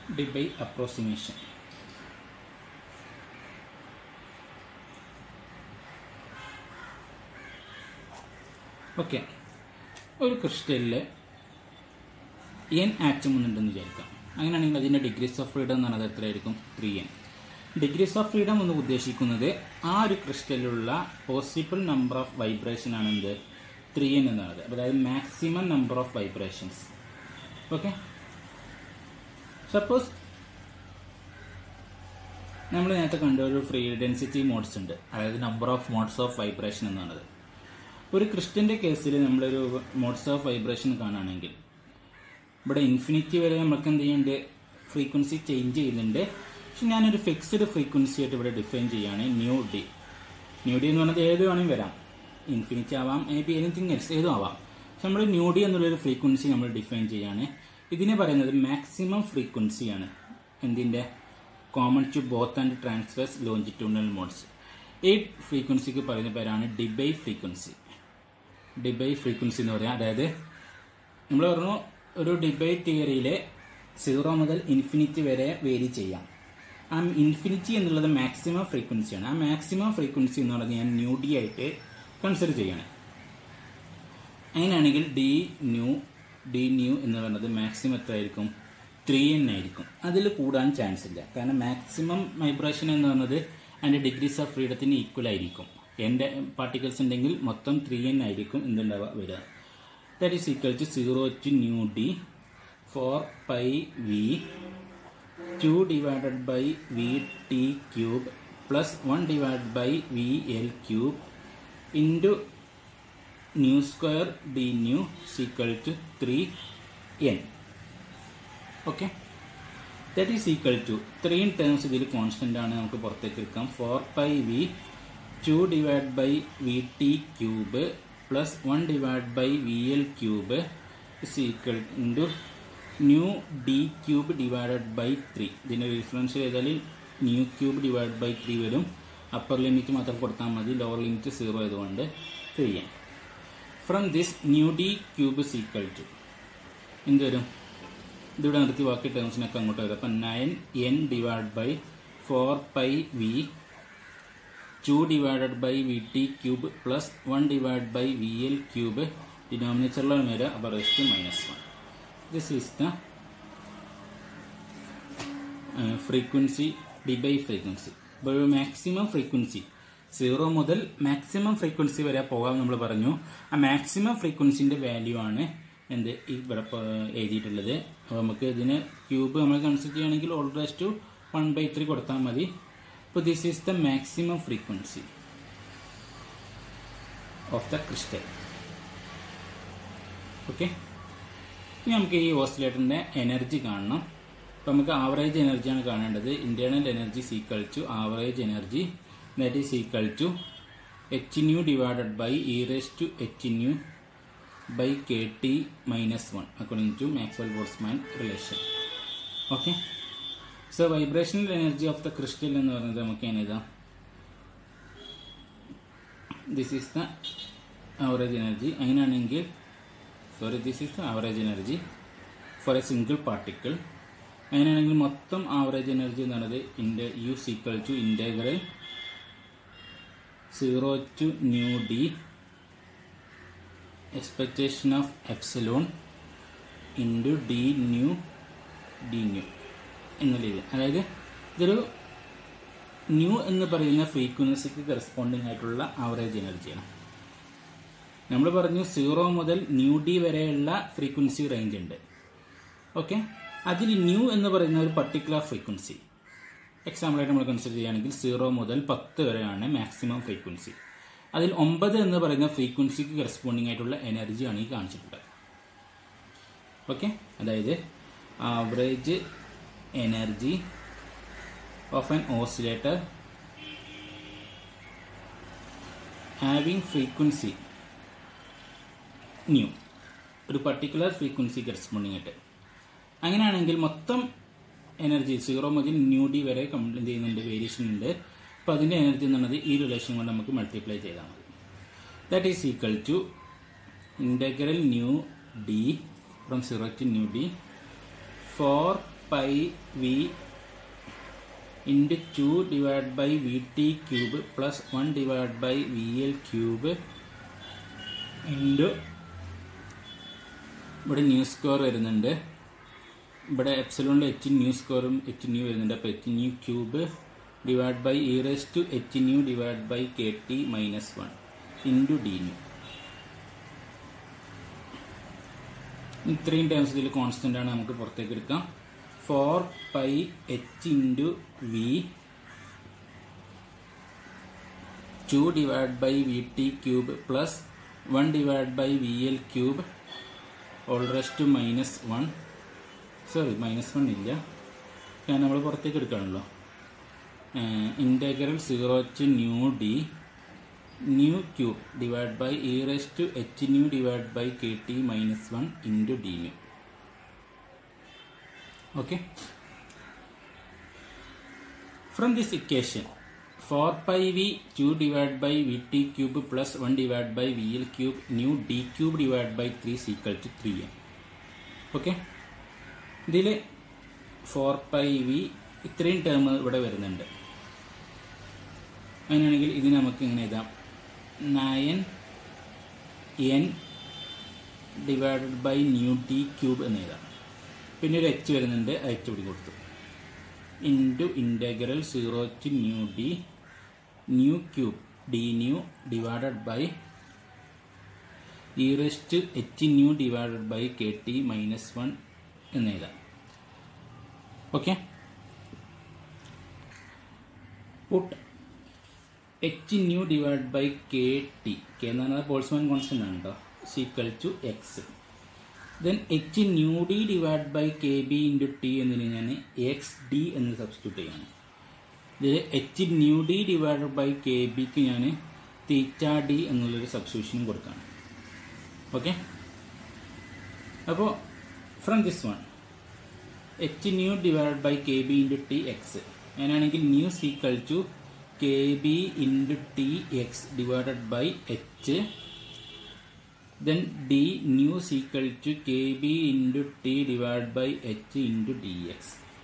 Debye approximation okay ഒരു ക്രിസ്റ്റലിൽ an atom ഉണ്ടെന്ന് വിചാരിക്കാം അങ്ങനെയാണെങ്കിൽ അതിൻ്റെ ഡിഗ്രീസ് ഓഫ് ഫ്രീഡം എന്ന് പറയുന്നത് എത്രയായിരിക്കും three N degrees of freedom എന്ന് ഉദ്ദേശിക്കുന്നത് ആ ഒരു ക്രിസ്റ്റലിലുള്ള പോസിബിൾ നമ്പർ ഓഫ് വൈബ്രേഷൻ ആണ് എന്ത് ത്രീ എൻ എന്നുള്ളത് അതായത് maximum number of vibrations okay suppose നമ്മൾ നേരത്തെ കണ്ട ഒരു ഫ്രീ ഡെൻസിറ്റി മോഡ്സ് ഉണ്ട് അതായത് number of modes of vibration എന്നാണത് ഒരു ക്രിസ്റ്റന്റെ കേസിൽ നമ്മളൊരു മോഡ്സ് ഓഫ് വൈബ്രേഷൻ കാണുകയാണെങ്കിൽ ഇവിടെ ഇൻഫിനിറ്റി വരെ നമുക്ക് എന്ത് ചെയ്യുന്നുണ്ട് ഫ്രീക്വൻസി ചേഞ്ച് ചെയ്യുന്നുണ്ട് പക്ഷെ ഞാനൊരു ഫിക്സ്ഡ് ഫ്രീക്വൻസി ആയിട്ട് ഇവിടെ ഡിഫൈൻ ചെയ്യുകയാണ് ന്യൂ ഡി ന്യൂ ഡി എന്ന് പറഞ്ഞത് ഏത് വേണമെങ്കിൽ വരാം ഇൻഫിനിറ്റി ആവാം മേ ബി എനിത്തിങ് എൽസ് ഏതും ആവാം പക്ഷെ നമ്മൾ ന്യൂ ഡി എന്നുള്ളൊരു ഫ്രീക്വൻസി നമ്മൾ ഡിഫൈൻ ചെയ്യാണ് ഇതിനെ പറയുന്നത് മാക്സിമം ഫ്രീക്വൻസിയാണ് എന്തിൻ്റെ common to both and transverse longitudinal modes ഈ ഫ്രീക്വൻസിക്ക് പറയുന്ന പേരാണ് ഡിബൈ ഫ്രീക്വൻസി ഡിബൈ ഫ്രീക്വൻസി എന്ന് പറയാം അതായത് നമ്മൾ പറഞ്ഞു ഒരു ഡിബേറ്റ് തിയറിയിൽ സീറോ മുതൽ ഇൻഫിനിറ്റി വരെ വേരി ചെയ്യാം ആ ഇൻഫിനിറ്റി എന്നുള്ളത് മാക്സിമം ഫ്രീക്വൻസിയാണ് ആ മാക്സിമം ഫ്രീക്വൻസി എന്നുള്ളത് ഞാൻ ന്യൂ ഡി ആയിട്ട് കൺസിഡർ ചെയ്യാണ് അങ്ങനെയാണെങ്കിൽ ഡി ന്യൂ ഡി ന്യൂ എന്ന് പറയുന്നത് മാക്സിമം എത്രയായിരിക്കും ത്രീ എൻ ആയിരിക്കും അതിൽ കൂടാൻ ചാൻസ് ഇല്ല കാരണം മാക്സിമം വൈബ്രേഷൻ എന്ന് പറയുന്നത് അതിൻ്റെ ഡിഗ്രീസ് ഓഫ് ഫ്രീഡത്തിന് ഈക്വൽ ആയിരിക്കും എൻ്റെ പാർട്ടിക്കിൾസ് ഉണ്ടെങ്കിൽ മൊത്തം ത്രീ എൻ ആയിരിക്കും എന്തുണ്ടാവുക വരിക that is equal to 0 to nu d for pi v 2 divided by vt cube plus 1 divided by vl cube into nu square d nu is equal to 3n okay that is equal to 3 in terms ഇതിൽ constant ആണ് നമുക്ക് പുറത്തേക്ക് എടുക്കാം four pi V to divide by V T cube plus one divide by V L cube is equal into nu D cube divided by three ഇതിൻ്റെ differential ചെയ്താൽ nu cube divide by three വരും upper limit മാത്രം കൊടുത്താൽ മതി lower limit zero ആയതുകൊണ്ട് three N from this nu D cube is equal to എന്ത് വരും ഇതിവിടെ നിർത്തി ബാക്കി ടേംസിനൊക്കെ അങ്ങോട്ട് വരും അപ്പം nine N divide by four pi V two divided by V T cube plus one divide by V L cube ഡിനോമിനേറ്ററിലാണ് വരിക അപ്പോൾ raised minus one this is the frequency Debye frequency ഇപ്പോൾ മാക്സിമം ഫ്രീക്വൻസി സീറോ മുതൽ maximum frequency വരെ പോകാൻ നമ്മൾ പറഞ്ഞു ആ മാക്സിമം ഫ്രീക്വൻസിൻ്റെ വാല്യൂ ആണ് എന്ത് ഈ ഇവിടെ പ- എഴുതിയിട്ടുള്ളത് അപ്പോൾ നമുക്ക് ഇതിന് ക്യൂബ് നമ്മൾ കൺസിഡർ ചെയ്യുകയാണെങ്കിൽ whole raised to one by three കൊടുത്താൽ മതി അപ്പോൾ this is the maximum frequency of the crystal okay ഇനി നമുക്ക് ഈ ഓസിലേറ്ററിൻ്റെ എനർജി കാണണം അപ്പോൾ നമുക്ക് ആവറേജ് എനർജിയാണ് കാണേണ്ടത് internal energy is equal to average energy that is equal to H nu divided by E raise to H nu by K T minus one according to Maxwell Boltzmann relation okay so vibrational energy of the crystal എന്ന് പറയുന്നത് നമുക്ക് എങ്ങനെ എഴുതാം this is the average energy അങ്ങനെയാണെങ്കിൽ sorry this is the average energy for a single particle അങ്ങനെയാണെങ്കിൽ മൊത്തം average energy എന്ന് പറയുന്നത് ഇൻഡ U is equal to integral zero to nu D expectation of epsilon into D nu D nu എന്ന രീതി അതായത് ഇതൊരു ന്യൂ എന്ന് പറയുന്ന ഫ്രീക്വൻസിക്ക് കറസ്പോണ്ടിങ് ആയിട്ടുള്ള ആവറേജ് എനർജിയാണ് നമ്മൾ പറഞ്ഞു സീറോ മുതൽ ന്യൂ ഡി വരെയുള്ള ഫ്രീക്വൻസി റേഞ്ച് ഉണ്ട് ഓക്കെ അതിൽ ന്യൂ എന്ന് പറയുന്ന ഒരു പർട്ടിക്കുലർ ഫ്രീക്വൻസി എക്സാമ്പിളായിട്ട് നമ്മൾ കൺസിഡർ ചെയ്യുകയാണെങ്കിൽ സീറോ മുതൽ പത്ത് വരെയാണ് മാക്സിമം ഫ്രീക്വൻസി അതിൽ ഒമ്പത് എന്ന് പറയുന്ന ഫ്രീക്വൻസിക്ക് കറസ്പോണ്ടിങ് ആയിട്ടുള്ള എനർജിയാണ് ഈ കാണിച്ചിട്ടുള്ളത് ഓക്കെ അതായത് average energy of an oscillator having frequency nu ഒരു പർട്ടിക്കുലർ ഫ്രീക്വൻസി കറസ്പോണ്ടിങ് ആയിട്ട് അങ്ങനെയാണെങ്കിൽ മൊത്തം എനർജി സീറോ മുതൽ ന്യൂ ഡി വരെ കംപ്ലീറ്റ് ചെയ്യുന്നുണ്ട് വേരിയേഷൻ ഉണ്ട് അപ്പോൾ അതിൻ്റെ എനർജി എന്നുള്ളത് ഈ റിലേഷൻ കൊണ്ട് നമുക്ക് മൾട്ടിപ്ലൈ ചെയ്താൽ മതി that is equal to integral nu D from zero to nu D four pi V into two divide by V T cube plus one divide by V L cube into ഇവിടെ nu square വരുന്നുണ്ട് ഇവിടെ എപ്സിലോണിൽ H nu സ്കോറും H nu വരുന്നുണ്ട് അപ്പോൾ H nu cube divide by E raise to H nu divide by K T minus one into D nu ഇത്രയും terms ഇതിൽ constant ആണ് നമുക്ക് പുറത്തേക്ക് എടുക്കാം four pi H into V to divide by V T cube plus one divide by V L cube whole raised minus one sorry minus one ഇല്ല ഞാൻ നമ്മൾ പുറത്തേക്ക് എടുക്കുകയാണല്ലോ integral zero to nu D nu cube divide by E raise to H nu divide by K T minus one into D nu okay from this equation four pi V to divide by V T cube plus one divide by V L cube new D cube divide by three equal to three M okay ഇതിൽ four pi V ഇത്രയും term ഇവിടെ വരുന്നുണ്ട് അങ്ങനെയാണെങ്കിൽ ഇത് നമുക്ക് ഇങ്ങനെ എഴുതാം nine N divided by new T cube എന്ന് എഴുതാം പിന്നെ ഒരു എച്ച് വരുന്നുണ്ട് ആ എച്ച് ഇവിടെ കൊടുത്തു into integral zero to nu D nu cube D nu divided by E raise H nu divided by K T minus one എന്ന് എഴുതാം okay put H nu divide by K T K എന്ന് പറഞ്ഞാൽ Boltzmann constant ആണ് കേട്ടോ is equal to X then H nu D divide by K B into T എന്നതിന് ഞാൻ X D എന്ന് substitute ചെയ്യാണ് ഇതിൽ H nu D divide by K ബിക്ക് ഞാൻ തീറ്റ ഡി എന്നുള്ളൊരു സബ്സ്റ്റിറ്റ്യൂഷനും കൊടുക്കുകയാണ് ഓക്കെ അപ്പോൾ from this one H nu divide by K B into T X അങ്ങനെയാണെങ്കിൽ nu is equal to K B into T X divided by H then d new is equal to kb into t divided by h into dx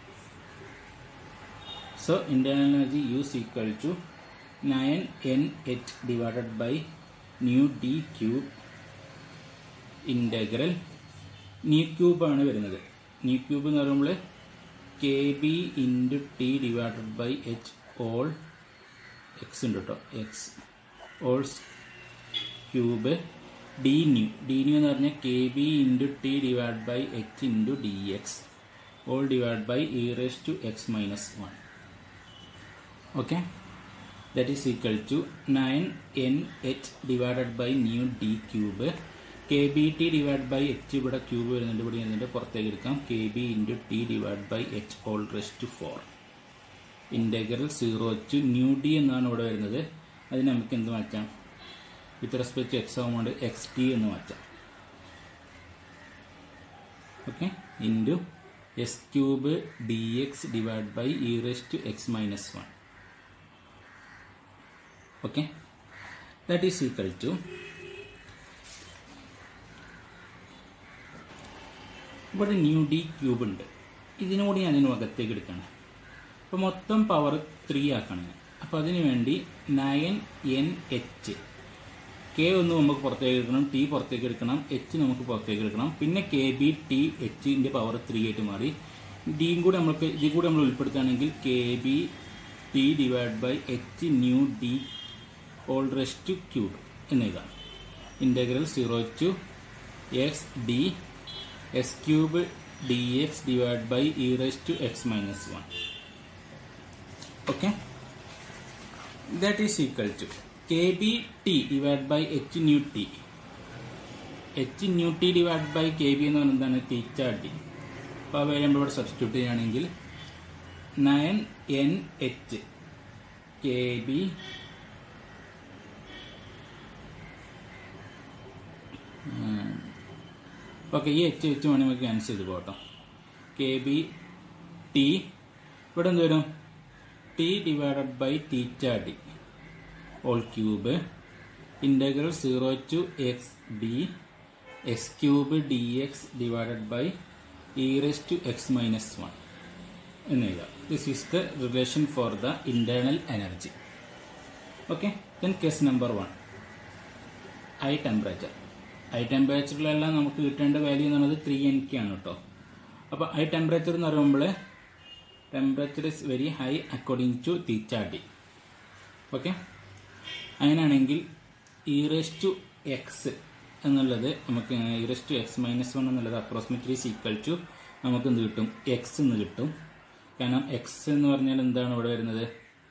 so internal energy u is equal to 9nh divided by new d cube integral nu cube ആണ് വരുന്നത് nu cube എന്ന് പറയുമ്പോൾ K B into T divided by H whole X ഉണ്ട് കേട്ടോ X whole cube D nu D nu എന്ന് പറഞ്ഞാൽ K B into T divide by H into D X whole divide by E raise to X minus one okay that is equal to nine N H divided by nu D cube K B T divide by H ഇവിടെ cube വരുന്നുണ്ട് ഇവിടെ വരുന്നുണ്ട് പുറത്തേക്ക് എടുക്കാം K B into T divide by H whole raise to four integral zero to nu D എന്നാണ് ഇവിടെ വരുന്നത് അതിന് നമുക്ക് എന്ത് മാറ്റാം വിത്ത് റെസ്പെക്ട് ടു എക്സ് ആവുമ്പോൾ എക്സ് ടി എന്ന് മാറ്റാം okay into S cube D X divide by E raise to X minus one okay that is equal to ഇവിടെ ന്യൂ ഡി ക്യൂബ് ഉണ്ട് ഇതിനോട് ഞാൻ അതിന് അകത്തേക്ക് എടുക്കണം അപ്പോൾ മൊത്തം പവർ ത്രീ ആക്കണം അപ്പോൾ അതിനു വേണ്ടി നയൻ എൻ എച്ച് കെ ഒന്ന് നമുക്ക് പുറത്തേക്ക് എടുക്കണം ടി പുറത്തേക്ക് എടുക്കണം എച്ച് നമുക്ക് പുറത്തേക്ക് എടുക്കണം പിന്നെ കെ ബി ടി എച്ചിൻ്റെ പവർ ത്രീ ആയിട്ട് മാറി ഡിയും കൂടെ നമ്മൾക്ക് ഇതിൽ കൂടെ നമ്മൾ ഉൾപ്പെടുത്തുകയാണെങ്കിൽ K B T divide by H nu D whole raised cube എന്നെഴുതാം integral zero to X D S cube D X divide by E raise to X minus one okay that is equal to K B T divide by H nu T H nu T divide by K B എന്ന് പറയുന്നത് എന്താണ് തീറ്റ T അപ്പോൾ അവ നമ്മൾ ഇവിടെ substitute ചെയ്യുകയാണെങ്കിൽ nine N H K B okay ഈ H വെച്ച് വേണമെങ്കിൽ നമുക്ക് ക്യാൻസൽ ചെയ്ത് പോകട്ടോ കെ ബി ടി ഇവിടെ എന്ത് വരും T divided by theta D whole cube integral zero to X D X cube D X divided by E raise to X minus one എന്ന് എഴുതാം this is the relation for the internal energy okay then case number one high temperature high ടെമ്പറേച്ചറിലെല്ലാം നമുക്ക് കിട്ടേണ്ട value എന്ന് പറയുന്നത് three N K ആണ് കേട്ടോ അപ്പോൾ ഹൈ ടെമ്പറേച്ചർ എന്ന് പറയുമ്പോൾ temperature is very high according to theta D okay അങ്ങനെയാണെങ്കിൽ ഇറസ് ടു എക്സ് എന്നുള്ളത് നമുക്ക് e raise to X minus one എന്നുള്ളത് അപ്രോക്സിമേറ്റ്ലി ഈക്വൽ ടു നമുക്ക് എന്ത് കിട്ടും എക്സ് എന്ന് കിട്ടും കാരണം എക്സ് എന്ന് പറഞ്ഞാൽ എന്താണ് ഇവിടെ വരുന്നത്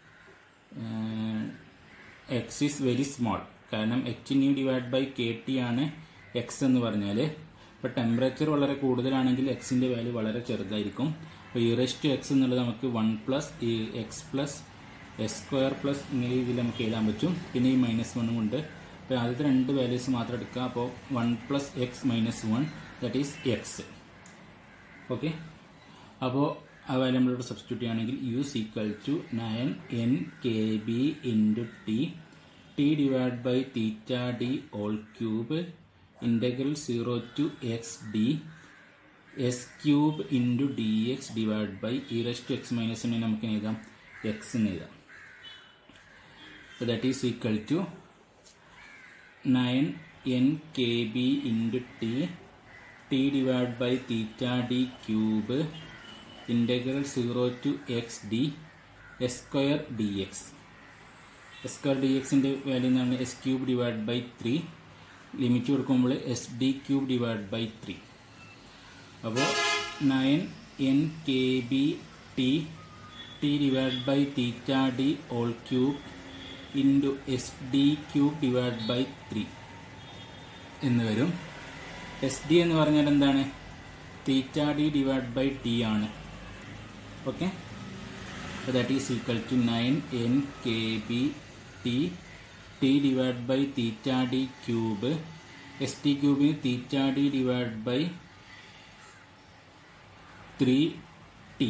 എക്സ് ഈസ് വെരി സ്മോൾ കാരണം H nu divide by K T ആണ് എക്സ് എന്ന് പറഞ്ഞാൽ ഇപ്പോൾ ടെമ്പറേച്ചർ വളരെ കൂടുതലാണെങ്കിൽ എക്സിൻ്റെ വാല്യൂ വളരെ ചെറുതായിരിക്കും അപ്പോൾ ഇറസ് ടു എക്സ് എന്നുള്ളത് നമുക്ക് വൺ പ്ലസ് ഈ X plus S square plus ഇങ്ങനെ രീതിയിൽ നമുക്ക് എഴുതാൻ പറ്റും പിന്നെ ഈ മൈനസ് വണ്ണും ഉണ്ട് അപ്പോൾ ആദ്യത്തെ രണ്ട് വാല്യൂസ് മാത്രം എടുക്കുക അപ്പോൾ one plus X minus one that is X okay അപ്പോൾ ആ വാല്യൂ നമ്മളിവിടെ സബ്സ്റ്റിറ്റ്യൂട്ട് ചെയ്യുകയാണെങ്കിൽ U's equal to nine N K B into T T divide by theta D whole cube integral zero to X D S cube into D X divide by E raise to X minus വണ്ണിന് നമുക്ക് എഴുതാം X എന്ന് എഴുതാം so that is equal to 9 n kb into t t divided by theta d cube integral 0 to x d s square dx s square dx ന്റെ value എന്താണ് S cube divide by three limit കൊടുക്കുമ്പോൾ S D cube divide by three അപ്പോൾ nine N K B T T divide by theta D whole cube into S D cube divide by three എന്ന് വരും S D എന്ന് പറഞ്ഞാൽ എന്താണ് theta D divide by T ആണ് okay that is equal to nine N K B T T divide by theta D cube S T ക്യൂബിന് theta D divide by three T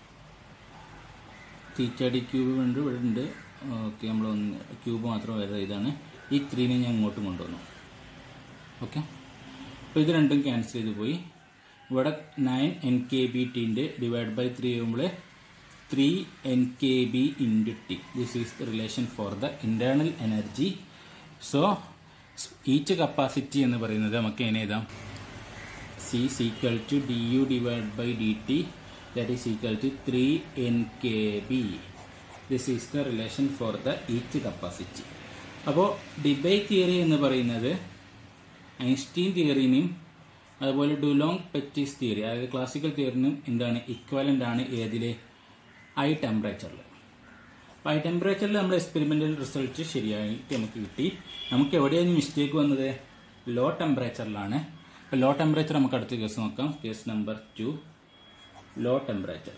theta D cube ഉണ്ട് ഇവിടെ ഉണ്ട് okay നമ്മൾ ഒന്ന് cube മാത്രം വരുന്നത് ഇതാണ് ഈ ത്രീനെ ഞാൻ ഇങ്ങോട്ടും കൊണ്ടുവന്നു ഓക്കെ അപ്പോൾ ഇത് രണ്ടും ക്യാൻസൽ ചെയ്ത് പോയി ഇവിടെ നയൻ എൻ കെ ബി ടീൻ്റെ ഡിവൈഡ് ബൈ ത്രീ ചെയ്യുമ്പോൾ three N K B into T this is the relation for the internal energy so heat capacity എന്ന് പറയുന്നത് നമുക്ക് എങ്ങനെ എഴുതാം C is equal to D U divide by D T that is equal to three N K B this is the relation for the heat capacity അപ്പോൾ Debye theory എന്ന് പറയുന്നത് Einstein തിയറിനും അതുപോലെ ഡുലോങ് പെറ്റിസ് theory അതായത് ക്ലാസിക്കൽ തിയറിനും എന്താണ് ഇക്വലൻ്റ് ആണ് ഏതിലെ high ടെമ്പറേച്ചറിൽ അപ്പോൾ high ടെമ്പറേച്ചറിൽ നമ്മുടെ എക്സ്പെരിമെൻ്റൽ റിസൾട്ട് ശരിയായിട്ട് നമുക്ക് കിട്ടി നമുക്ക് എവിടെയാണ് മിസ്റ്റേക്ക് വന്നത് ലോ ടെമ്പറേച്ചറിലാണ് അപ്പോൾ ലോ ടെമ്പറേച്ചർ നമുക്ക് അടുത്ത കേസ് നോക്കാം case number two low temperature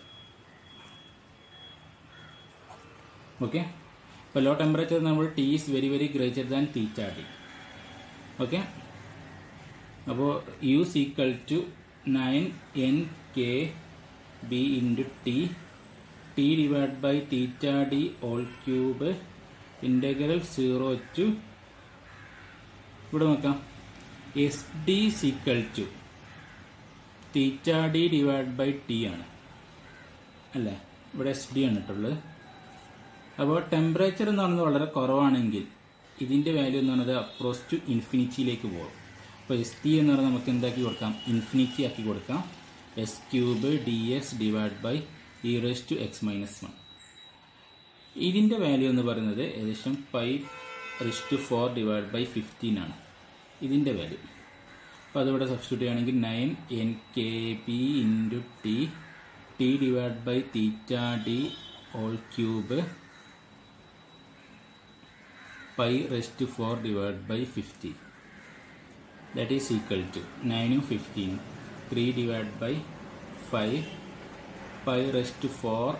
okay ഇപ്പോൾ ലോ ടെമ്പറേച്ചർ നമ്മൾ T is very very greater than theta T okay അപ്പോൾ U's equal to nine N K B into T T divide by theta D whole cube integral zero to ഇവിടെ നോക്കാം S D is equal to theta D divide by T ആണ് അല്ലേ ഇവിടെ S D ആണ് ഇട്ടുള്ളത് അപ്പോൾ temperature എന്ന് പറയുന്നത് വളരെ കുറവാണെങ്കിൽ ഇതിൻ്റെ വാല്യൂ എന്ന് പറയുന്നത് അപ്രോച്ച് ടു ഇൻഫിനിറ്റിയിലേക്ക് പോകും അപ്പോൾ എസ് ടി എന്ന് പറയുന്നത് നമുക്ക് എന്താക്കി കൊടുക്കാം ഇൻഫിനിറ്റി ആക്കി കൊടുക്കാം S cube D X divide by E raise to X minus one ഇതിൻ്റെ വാല്യൂ എന്ന് പറയുന്നത് ഏകദേശം five raise to four divide by fifteen ആണ് ഇതിൻ്റെ വാല്യൂ അപ്പോൾ അതിവിടെ സബ്സ്റ്റിറ്റ്യൂട്ട് ചെയ്യുകയാണെങ്കിൽ nine N K B into T T divide by theta D whole cube pi raise to four divide by fifty that is equal to നയനും ഫിഫ്റ്റീനും three divide by five pi raise to four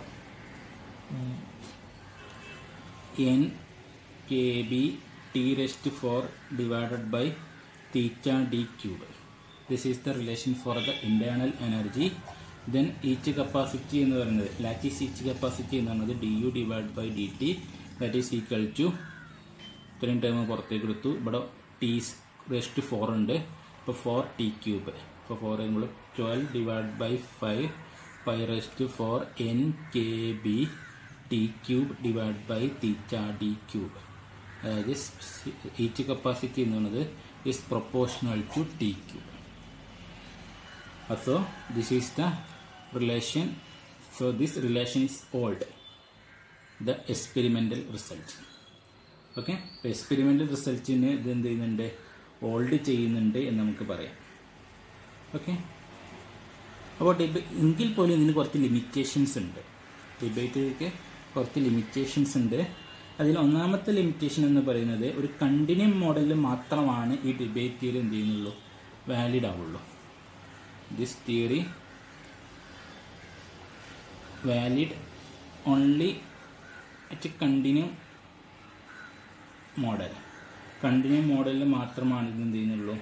N K B T raise four divided by theta D cube this is the relation for the internal energy then heat capacity എന്ന് പറയുന്നത് lattice heat capacity എന്ന് പറയുന്നത് D U divide by D T that is equal to ഇത്രയും time പുറത്തേക്ക് എടുത്തു ഇവിടെ T raise four ഉണ്ട് ഇപ്പോൾ ഫോർ ടി ക്യൂബ് ഇപ്പോൾ ഫോർ നമ്മൾ twelve divide by five pi raise to four N K B T cube divide by theta D cube അതായത് heat capacity എന്ന് പറയുന്നത് is proportional to T cube so this is the relation so this relation is old the experimental result okay experimental റിസൾട്ടിന് ഇത് എന്ത് ചെയ്യുന്നുണ്ട് old ചെയ്യുന്നുണ്ട് എന്ന് നമുക്ക് പറയാം ഓക്കെ അപ്പോൾ ഡിബ എങ്കിൽ പോലും ഇതിന് കുറച്ച് ലിമിറ്റേഷൻസ് ഉണ്ട് ഡിബേറ്റിലേക്ക് കുറച്ച് ലിമിറ്റേഷൻസ് ഉണ്ട് അതിൽ ഒന്നാമത്തെ ലിമിറ്റേഷൻ എന്ന് പറയുന്നത് ഒരു കണ്ടിന്യൂം മോഡലിൽ മാത്രമാണ് ഈ ഡിബേറ്റ് തിയറി എന്ത് ചെയ്യുന്നുള്ളൂ വാലിഡ് ആവുള്ളൂ this theory valid only at a continuum model continuum മോഡലിൽ മാത്രമാണ് ഇത് എന്ത് ചെയ്യുന്നുള്ളൂ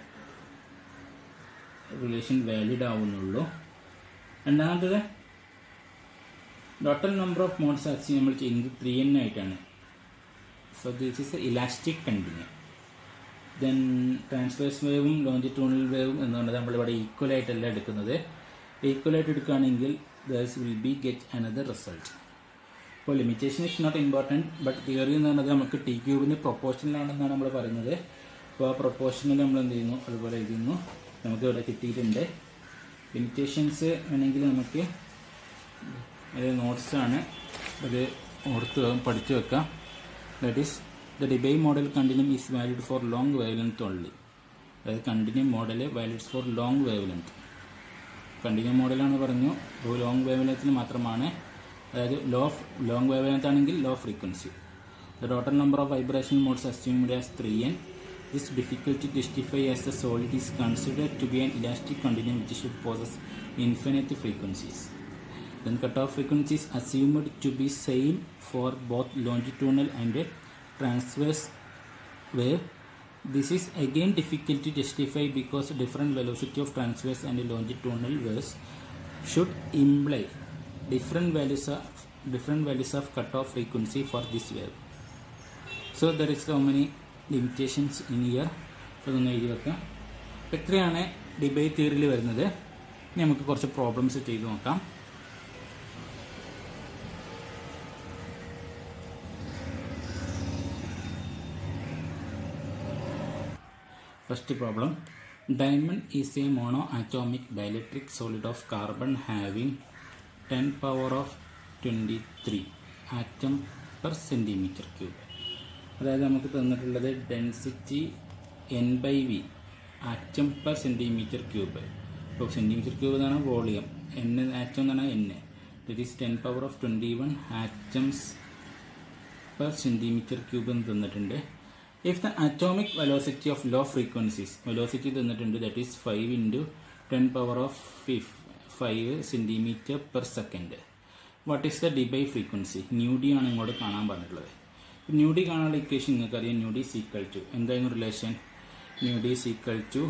റിലേഷൻ വാലിഡ് ആവുന്നുള്ളൂ രണ്ടാമത്തത് total number of modes actually നമ്മൾ ചെയ്യുന്നത് ത്രീ എൻ ആയിട്ടാണ് so this is elastic continuum then transverse വേവും ലോഞ്ചിറ്റ്യൂണൽ വേവും എന്ന് പറഞ്ഞത് നമ്മളിവിടെ ഈക്വൽ ആയിട്ടല്ല എടുക്കുന്നത് ഈക്വൽ ആയിട്ട് എടുക്കുകയാണെങ്കിൽ thus will be get another result അപ്പോൾ limitation is not important but theory എന്ന് പറയുന്നത് നമുക്ക് ടി ക്യൂബിന് പ്രൊപ്പോർഷനിലാണെന്നാണ് നമ്മൾ പറയുന്നത് അപ്പോൾ ആ പ്രൊപ്പോർഷനിൽ നമ്മൾ എന്ത് ചെയ്യുന്നു അതുപോലെ എഴുതുന്നു നമുക്ക് ഇവിടെ കിട്ടിയിട്ടുണ്ട് ലിമിറ്റേഷൻസ് വേണമെങ്കിൽ നമുക്ക് അത് നോട്ട്സാണ് അത് ഓർത്ത് പഠിച്ചു വെക്കാം that is the Debye model continuum is valid for long wavelength only അതായത് continuum model valids for long wavelength continuum മോഡലാണെന്ന് പറഞ്ഞു ലോങ് വേവ് ലെങ്ത്തിന് മാത്രമാണ് അതായത് ലോ ലോങ് വേവ് ലെങ്ത് ആണെങ്കിൽ low frequency the total number of vibration modes assumed as three N this difficult to justify as the solid is considered to be an elastic continuum which should possess infinite frequencies then cutoff frequency is assumed to be same for both longitudinal and transverse wave this is again difficult to justify because different velocity of transverse and longitudinal waves should imply different values of different values of cutoff frequency for this wave so there is so many limitations in here അതൊന്ന് എഴുതി വെക്കാം ഇത്രയാണ് debate തിയറിയിൽ വരുന്നത് ഇനി നമുക്ക് കുറച്ച് problems ചെയ്തു നോക്കാം First problem Diamond is a monoatomic dielectric solid of carbon having 10 power of 23 atom per centimeter cube. അതായത് നമുക്ക് തന്നിട്ടുള്ളത് density N by V atom per centimetre cube ഇപ്പോൾ സെൻറ്റിമീറ്റർ ക്യൂബ് എന്നാണ് വോളിയം എൻ ആറ്റം എന്നാണ് N that is ten power of twenty one atoms per centimetre cube എന്ന് തന്നിട്ടുണ്ട് if the atomic velocity of low frequencies velocity തന്നിട്ടുണ്ട് that is five into ten power of fif five centimetre per second what is the Debye frequency nu D ആണ് ഇങ്ങോട്ട് കാണാൻ പറഞ്ഞിട്ടുള്ളത് new D കാണാനുള്ള equation നിങ്ങൾക്ക് അറിയാം ന്യൂ ഡി സീക്വൽ ടു എന്തായിരുന്നു relation nu D is equal to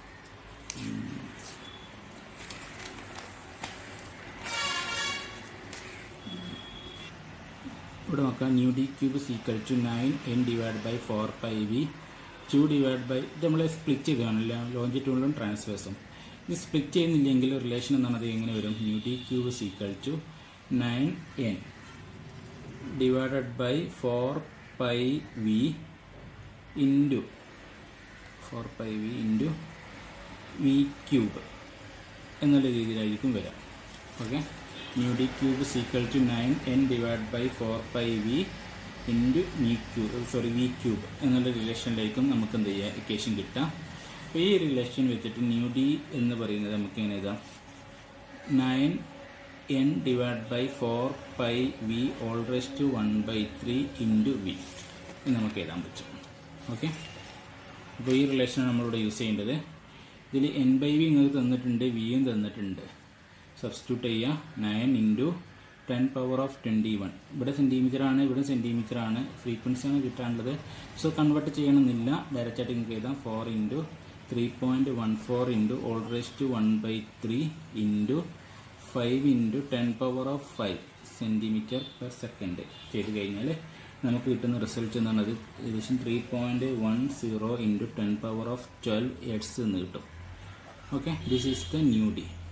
ഇവിടെ നോക്കാം nu D cube is equal to nine N divide by four pi V to divide by ഇത് നമ്മൾ സ്പ്ലിറ്റ് ചെയ്തതാണല്ലോ ലോഞ്ചിറ്റ്യൂണും ട്രാൻസ്വേഴ്സും ഇത് സ്പ്ലിറ്റ് ചെയ്യുന്നില്ലെങ്കിൽ റിലേഷൻ എന്ന് പറഞ്ഞത് എങ്ങനെ വരും nu D cube is equal to nine N divided by four pi V into four pi V into V cube എന്നുള്ള രീതിയിലായിരിക്കും വരാം okay nu D cube is equal to nine N divide by four pi V into V cube sorry V cube എന്നുള്ള റിലേഷനിലേക്കും നമുക്ക് എന്ത് ചെയ്യാം equation കിട്ടാം അപ്പോൾ ഈ റിലേഷൻ വെച്ചിട്ട് ന്യൂ ഡി എന്ന് പറയുന്നത് നമുക്ക് എങ്ങനെ എഴുതാം nine N divide by four pi V whole raise to one by three into V എന്ന് നമുക്ക് എഴുതാൻ പറ്റും ഓക്കെ അപ്പോൾ ഈ റിലേഷനാണ് നമ്മളിവിടെ യൂസ് ചെയ്യേണ്ടത് ഇതിൽ എൻ ബൈ വി നിങ്ങൾക്ക് തന്നിട്ടുണ്ട് വിയും തന്നിട്ടുണ്ട് സബ്സ്റ്റിറ്റ്യൂട്ട് ചെയ്യുക nine into ten power of twenty one ഇവിടെ സെൻറ്റിമീറ്റർ ആണ് ഇവിടെ സെൻറ്റിമീറ്റർ ആണ് ഫ്രീക്വൻസിയാണ് കിട്ടാനുള്ളത് സോ കൺവേർട്ട് ചെയ്യണമെന്നില്ല ഡയറക്റ്റായിട്ട് നിങ്ങൾക്ക് എഴുതാം four into three point one four into whole raise to one by three into five into ten power of five centimetre per second ചെയ്ത് കഴിഞ്ഞാൽ നമുക്ക് കിട്ടുന്ന റിസൾട്ട് എന്ന് പറഞ്ഞത് ഏകദേശം three point one zero into ten power of twelve hertz എന്ന് കിട്ടും okay this is the nu D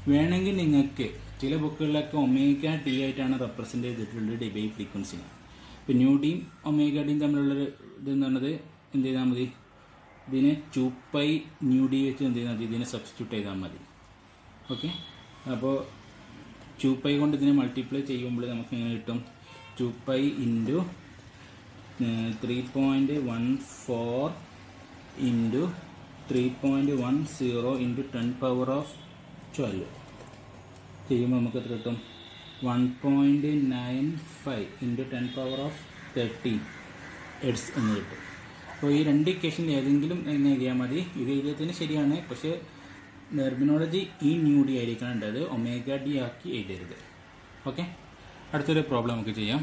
വേണമെങ്കിൽ നിങ്ങൾക്ക് ചില ബുക്കുകളിലൊക്കെ ഒമേഗ ടി ആയിട്ടാണ് റെപ്രസെന്റ് ചെയ്തിട്ടുള്ളത് ഡിബൈ ഫ്രീക്വൻസിനെ ഇപ്പം ന്യൂ ഡിയും ഒമേഗ ഡിയും തമ്മിലുള്ളൊരു ഇതെന്ന് പറഞ്ഞത് എന്ത് ചെയ്താൽ മതി ഇതിനെ ചൂപ്പൈ ന്യൂ ഡി വെച്ച് എന്ത് ചെയ്താൽ മതി ഇതിനെ സബ്സ്റ്റിറ്റ്യൂട്ട് ചെയ്താൽ മതി ഓക്കെ അപ്പോൾ ചൂപ്പൈ കൊണ്ട് ഇതിനെ മൾട്ടിപ്ലൈ ചെയ്യുമ്പോൾ നമുക്ക് എങ്ങനെ കിട്ടും two pi into three point one four into three point one zero into ten power of twelve ചെയ്യുമ്പോൾ നമുക്ക് എത്ര കിട്ടും one point nine five into ten power of thirty hertz എന്ന് കിട്ടും അപ്പോൾ ഈ രണ്ട് ഇക്വേഷനിൽ ഏതെങ്കിലും എന്ന് എഴുതിയാൽ മതി ഇത് എഴുതിയതിന് ശരിയാണ് പക്ഷേ ടെർമിനോളജി ഈ ന്യൂ ഡി ആയിരിക്കണം ഉണ്ടത് ഒമേഗ ഡി ആക്കി എഴുതരുത് ഓക്കെ അടുത്തൊരു പ്രോബ്ലം നമുക്ക് ചെയ്യാം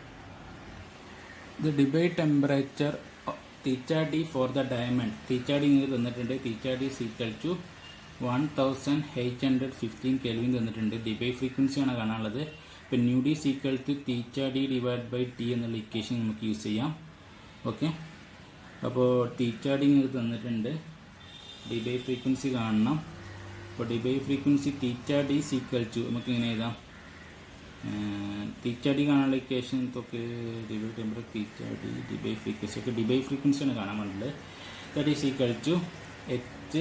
the Debye temperature theta D for the diamond theta D ഇങ്ങനെ തന്നിട്ടുണ്ട് theta D is equal to one thousand eight hundred fifteen kelvin തന്നിട്ടുണ്ട് ഡിബേറ്റ് ഫ്രീക്വൻസിയാണ് കാണാനുള്ളത് ഇപ്പം nu D is equal to theta D divide by T എന്നുള്ള equation നമുക്ക് use ചെയ്യാം okay അപ്പോൾ തീച്ച ഡി ഇങ്ങനെ തന്നിട്ടുണ്ട് ഡിബൈ ഫ്രീക്വൻസി കാണണം അപ്പോൾ Debye frequency theta D is equal to നമുക്ക് ഇങ്ങനെ എഴുതാം തീച്ച ഡി കാണാനുള്ള ഇക്വേഷൻ ഇതൊക്കെ debye temper theta D Debye frequency ഒക്കെ ഡിബൈ ഫ്രീക്വൻസിയാണ് കാണാൻ വേണ്ടത് that is equal to H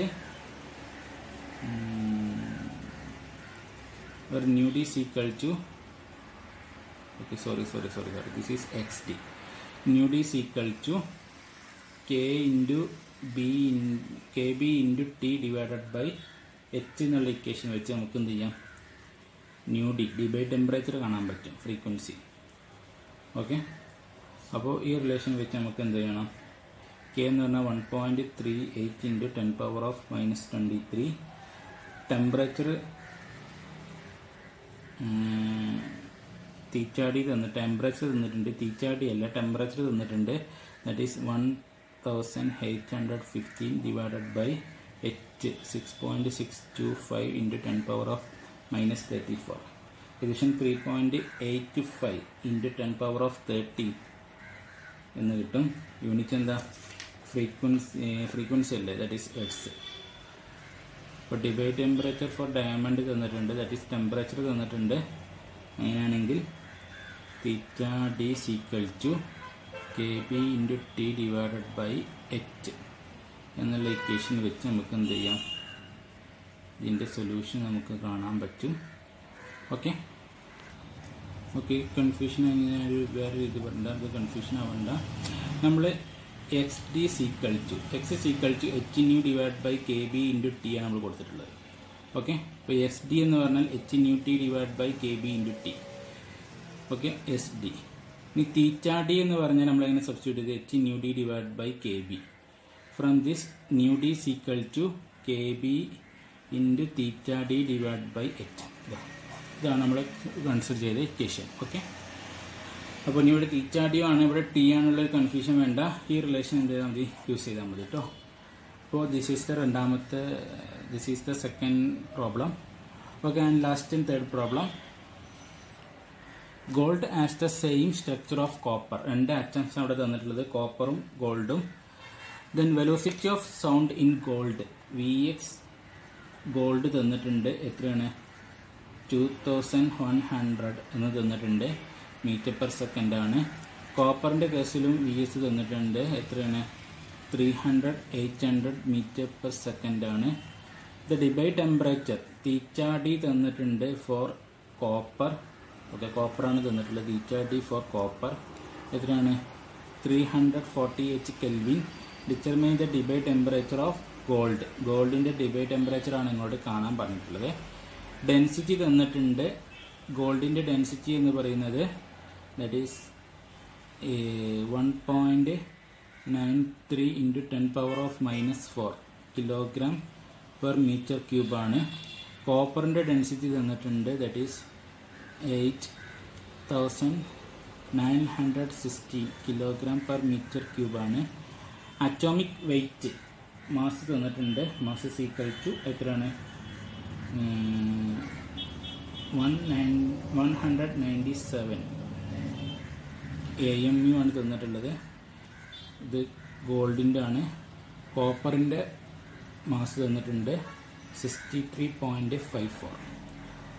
ഒരു nu D is equal to okay sorry sorry sorry sorry this is X D nu D is equal to K into B in K B into T divided by H എന്നുള്ള equation വെച്ച് നമുക്ക് എന്ത് ചെയ്യാം nu D Debye temperature കാണാൻ പറ്റും frequency okay അപ്പോൾ ഈ relation വെച്ച് നമുക്ക് എന്ത് ചെയ്യണം കെ എന്ന് പറഞ്ഞാൽ one point three eight into ten power of minus twenty three temperature തീച്ചാടി തന്നു ടെമ്പറേച്ചർ തന്നിട്ടുണ്ട് തീച്ചാടി അല്ല ടെമ്പറേച്ചർ തന്നിട്ടുണ്ട് that is one thousand eight hundred fifteen divided by H six point six two five into ten power of minus thirty four ഏകദേശം three point eight five into ten power of thirty എന്ന് കിട്ടും unit എന്താ frequency frequency അല്ലേ that is hertz ഇപ്പോൾ Debye temperature four diamond തന്നിട്ടുണ്ട് that is temperature തന്നിട്ടുണ്ട് അങ്ങനെയാണെങ്കിൽ theta D is equal to K B into T divided by H എന്നുള്ള equation വെച്ച് നമുക്ക് എന്ത് ചെയ്യാം ഇതിൻ്റെ സൊല്യൂഷൻ നമുക്ക് കാണാൻ പറ്റും ഓക്കെ ഓക്കെ കൺഫ്യൂഷൻ അങ്ങനെ ഒരു വേറെ രീതി പറയണ്ട അത് കൺഫ്യൂഷൻ ആവണ്ട നമ്മൾ X D is equal to X is equal to H nu divide by K B into T ആണ് നമ്മൾ കൊടുത്തിട്ടുള്ളത് ഓക്കെ അപ്പോൾ എസ് ഡി എന്ന് പറഞ്ഞാൽ H nu T divide by K B into T okay S D ഇനി theta D എന്ന് പറഞ്ഞാൽ നമ്മൾ എങ്ങനെ സബ്സ്റ്റിറ്റ്യൂട്ട് ചെയ്ത് H nu D divide by K B from this nu D is equal to K B into theta D divide by H ഇതാണ് നമ്മൾ consider ചെയ്ത equation okay അപ്പോൾ ഇനി ഇവിടെ തീറ്റ ഡി ആണ് ഇവിടെ ടി ആണുള്ള കൺഫ്യൂഷൻ വേണ്ട ഈ റിലേഷൻ എന്ത് ചെയ്താൽ മതി യൂസ് ചെയ്താൽ മതി കേട്ടോ അപ്പോൾ ദിസ് ഈസ് ദ രണ്ടാമത്തെ this is the second problem okay and last and third problem gold as the same structure of copper രണ്ട് ആറ്റംസ് അവിടെ തന്നിട്ടുള്ളത് കോപ്പറും ഗോൾഡും then velocity of sound in gold V X gold തന്നിട്ടുണ്ട് എത്രയാണ് two thousand one hundred എന്ന് തന്നിട്ടുണ്ട് metre per second ആണ് കോപ്പറിൻ്റെ കേസിലും വി എസ് തന്നിട്ടുണ്ട് എത്രയാണ് three hundred eight hundred meter per second ആണ് the Debye temperature theta D തന്നിട്ടുണ്ട് ഫോർ കോപ്പർ ഓക്കെ കോപ്പറാണ് തന്നിട്ടുള്ളത് തീറ്റ ഡി ഫോർ കോപ്പർ എത്രയാണ് three hundred forty eight kelvin determine the Debye temperature of gold ഗോൾഡിൻ്റെ Debye temperature ആണ് ഇങ്ങോട്ട് കാണാൻ പറഞ്ഞിട്ടുള്ളത് ഡെൻസിറ്റി തന്നിട്ടുണ്ട് ഗോൾഡിൻ്റെ ഡെൻസിറ്റി എന്ന് പറയുന്നത് that is one point nine three into ten power of minus four kilogram per meter ക്യൂബാണ് കോപ്പറിൻ്റെ ഡെൻസിറ്റി തന്നിട്ടുണ്ട് that is eight thousand nine hundred sixty kilogram per meter ക്യൂബാണ് അറ്റോമിക് വെയ്റ്റ് മാസ് തന്നിട്ടുണ്ട് mass equal to എത്രയാണ് one nine one hundred ninety seven A M U ആണ് തന്നിട്ടുള്ളത് ഇത് ഗോൾഡിൻ്റെ ആണ് കോപ്പറിൻ്റെ മാസ് തന്നിട്ടുണ്ട് sixty three point five four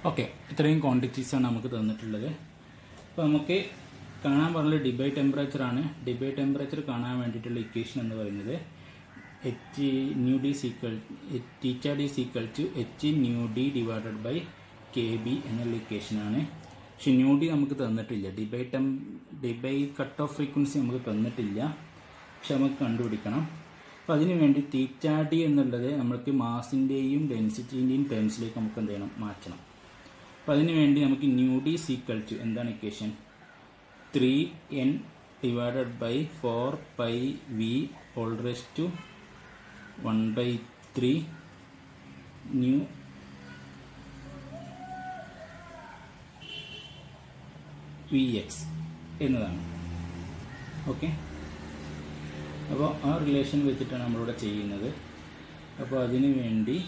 okay ഇത്രയും ക്വാണ്ടിറ്റീസാണ് നമുക്ക് തന്നിട്ടുള്ളത് അപ്പോൾ നമുക്ക് കാണാൻ പറഞ്ഞ ഡിബൈ ടെമ്പറേച്ചറാണ് ഡിബൈ ടെമ്പറേച്ചർ കാണാൻ വേണ്ടിയിട്ടുള്ള ഇക്വേഷൻ എന്ന് പറയുന്നത് H nu D is equal theta D is equal to H nu D divided by K B എന്നുള്ള ഇക്വേഷനാണ് പക്ഷെ ന്യൂ ഡി നമുക്ക് തന്നിട്ടില്ല ഡിബൈ ടെം ഡിബൈ കട്ട് ഓഫ് ഫ്രീക്വൻസി നമുക്ക് തന്നിട്ടില്ല പക്ഷെ നമുക്ക് കണ്ടുപിടിക്കണം അപ്പോൾ അതിന് വേണ്ടി തീറ്റ ഡി എന്നുള്ളത് നമ്മൾക്ക് മാസിൻ്റെയും ഡെൻസിറ്റീൻ്റെയും ടേംസിലേക്ക് നമുക്ക് എന്ത് ചെയ്യണം മാറ്റണം അപ്പോൾ അതിന് വേണ്ടി നമുക്ക് ന്യൂ ഡി സീക്വൽ ടു എന്താണ് equation three N divided by four pi V whole raise to one by three nu V X എന്നതാണ് ഓക്കെ അപ്പോൾ ആ റിലേഷൻ വെച്ചിട്ടാണ് നമ്മളിവിടെ ചെയ്യുന്നത് അപ്പോൾ അതിന് വേണ്ടി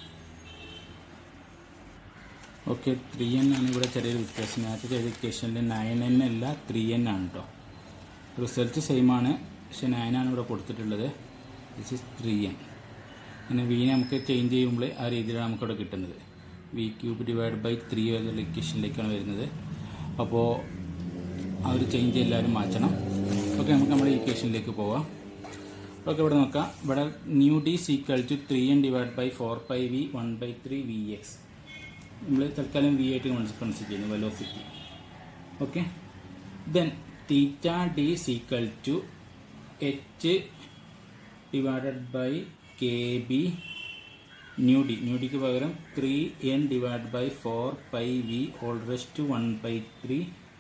ഓക്കെ ത്രീ എൻ ആണ് ഇവിടെ ചെറിയൊരു വ്യത്യാസം നേരത്തെ ചെയ്ത ഇക്വേഷനിൽ നയൻ എൻ അല്ല ത്രീ എൻ ആണ് കേട്ടോ റിസൾട്ട് സെയിം ആണ് പക്ഷെ നയൻ ആണ് ഇവിടെ കൊടുത്തിട്ടുള്ളത് ദിസ് ഇസ് ത്രീ എൻ അങ്ങനെ വീനെ നമുക്ക് ചേഞ്ച് ചെയ്യുമ്പോൾ ആ രീതിയിലാണ് നമുക്കിവിടെ കിട്ടുന്നത് V cube divide by three എന്നുള്ള ഇക്വേഷനിലേക്കാണ് വരുന്നത് അപ്പോൾ ആ ഒരു ചേഞ്ച് എല്ലാവരും മാറ്റണം ഓക്കെ നമുക്ക് നമ്മുടെ ഇക്വേഷനിലേക്ക് പോവാം ഓക്കെ ഇവിടെ നോക്കാം ഇവിടെ nu D is equal to three N divide by four pi V one by three V X നമ്മൾ തൽക്കാലം വി ആയിട്ട് കൺസിഡർ ചെയ്യുന്നു velocity okay then theta D is equal to H divided by K B nu D nu ഡിക്ക് പകരം three N divide by four pi V whole raise to one by three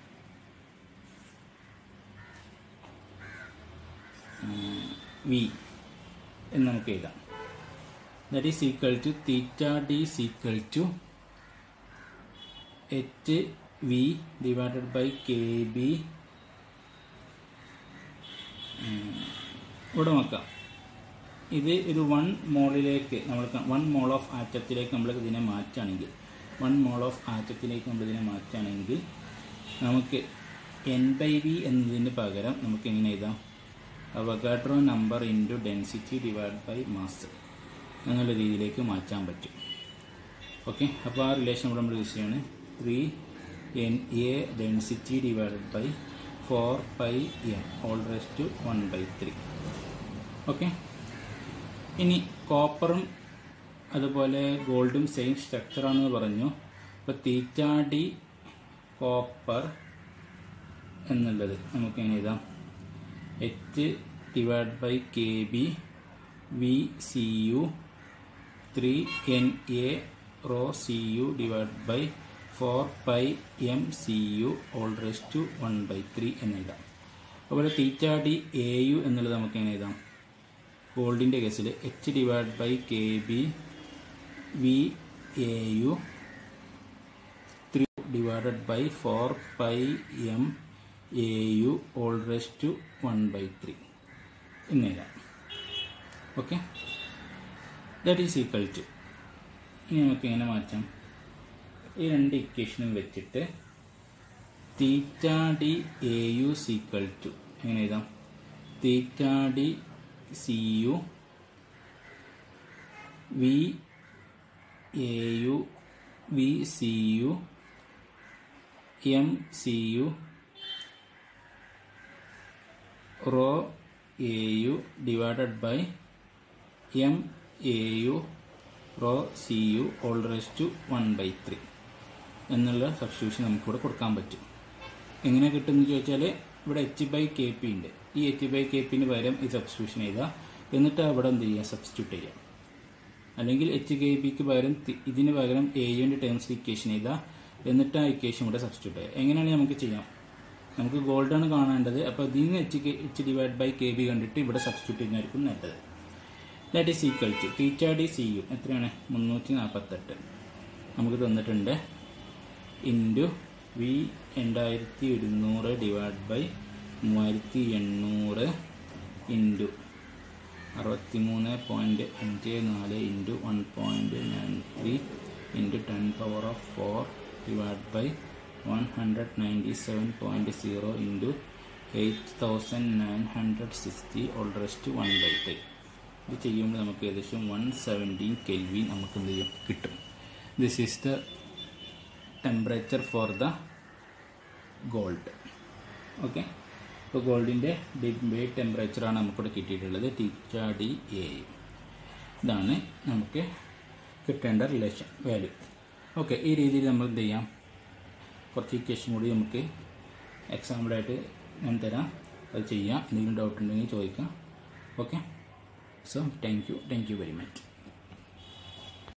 V എന്ന് നമുക്ക് എഴുതാം that is equal to theta D is equal to H V divided by K B ഇവിടെ നോക്കാം ഇത് ഒരു one മോളിലേക്ക് നമ്മൾ വൺ മോൾ ഓഫ് ആറ്റത്തിലേക്ക് നമ്മൾ ഇതിനെ മാറ്റുകയാണെങ്കിൽ വൺ മോൾ ഓഫ് ആറ്റത്തിലേക്ക് നമ്മൾ ഇതിനെ മാറ്റുകയാണെങ്കിൽ നമുക്ക് എൻ ബൈ വി എന്നതിന് പകരം നമുക്ക് എങ്ങനെ എഴുതാം Avogadro number into density divide by mass എന്നുള്ള രീതിയിലേക്ക് മാറ്റാൻ പറ്റും ഓക്കെ അപ്പോൾ ആ റിലേഷൻ ഇവിടെ നമ്മൾ യൂസ് ചെയ്യാണ് three N A density divided by four pi M whole raise to one by three okay ഇനി കോപ്പറും അതുപോലെ ഗോൾഡും സെയിം സ്ട്രക്ചറാണെന്ന് പറഞ്ഞു അപ്പോൾ തീറ്റ ഡി കോപ്പർ എന്നുള്ളത് നമുക്ക് എങ്ങനെ എഴുതാം H divide by K B V C U three N A rho C U divide by four pi M C U whole raise to one by three എന്നെഴുതാം അതുപോലെ തീറ്റ ഡി എ യു എന്നുള്ളത് നമുക്ക് എങ്ങനെ എഴുതാം ഗോൾഡിൻ്റെ കേസിൽ H divide by K B V A U three divided by four pi M A U whole raise to one by three എന്നെഴുതാം okay that is equal to ഇനി നമുക്ക് എങ്ങനെ മാറ്റാം ഈ രണ്ട് ഇക്വേഷനും വെച്ചിട്ട് theta D A U is equal to എങ്ങനെ എഴുതാം theta D C U V A U V C U M C U rho A U divided by M A U raw C U whole raise to one by three എന്നുള്ള substitution നമുക്കിവിടെ കൊടുക്കാൻ പറ്റും എങ്ങനെ കിട്ടുമെന്ന് ചോദിച്ചാൽ ഇവിടെ H by K P ഉണ്ട് ഈ എച്ച് ബൈ കെ പിന് പകരം ഈ സബ്സ്റ്റിറ്റ്യൂഷൻ എഴുതുക എന്നിട്ട് അവിടെ എന്ത് ചെയ്യുക സബ്സ്റ്റിറ്റ്യൂട്ട് ചെയ്യുക അല്ലെങ്കിൽ എച്ച് കെ ബിക്ക് പകരം തി- ഇതിന് പകരം എ യുവിൻ്റെ ടേംസ് ഇക്വേഷൻ എഴുതുക എന്നിട്ട് ആ ഇക്വേഷൻ ഇവിടെ സബ്സ്റ്റിറ്റ്യൂട്ട് ചെയ്യുക എങ്ങനെയാണ് നമുക്ക് ചെയ്യാം നമുക്ക് ഗോൾഡാണ് കാണേണ്ടത് അപ്പോൾ ഇതിന് H K H divide by K B കണ്ടിട്ട് ഇവിടെ സബ്സ്റ്റിറ്റ്യൂട്ട് ചെയ്യുന്നതായിരിക്കും നല്ലത് that is equal to theta D C U എത്രയാണ് മുന്നൂറ്റി നാൽപ്പത്തെട്ട് നമുക്ക് തന്നിട്ടുണ്ട് ഇൻറ്റു വി രണ്ടായിരത്തി ഒരുന്നൂറ് ഡിവൈഡ് ബൈ മൂവായിരത്തി എണ്ണൂറ് ഇൻറ്റു അറുപത്തി മൂന്ന് പോയിൻറ്റ് അഞ്ച് നാല് into one point nine three into ten power of four divide by one hundred ninety seven point zero into eight thousand nine hundred sixty whole raised one by three ഇത് ചെയ്യുമ്പോൾ നമുക്ക് ഏകദേശം one seventeen kelvin നമുക്ക് എന്ത് ചെയ്യും കിട്ടും this is the temperature for the gold okay ഇപ്പോൾ ഗോൾഡിൻ്റെ ഡിബേറ്റ് ടെമ്പറേച്ചറാണ് നമുക്കിവിടെ കിട്ടിയിട്ടുള്ളത് ടീച്ച ഡി എ ഇതാണ് നമുക്ക് കിട്ടേണ്ട റിലേഷൻ വാല്യൂ ഓക്കെ ഈ രീതിയിൽ നമ്മൾ എന്ത് ചെയ്യാം കുറച്ച് ഇക്വേഷൻ കൂടി നമുക്ക് എക്സാമ്പിളായിട്ട് ഞാൻ തരാം അത് ചെയ്യാം എന്തെങ്കിലും ഡൗട്ട് ഉണ്ടെങ്കിൽ ചോദിക്കാം okay so thank you thank you very much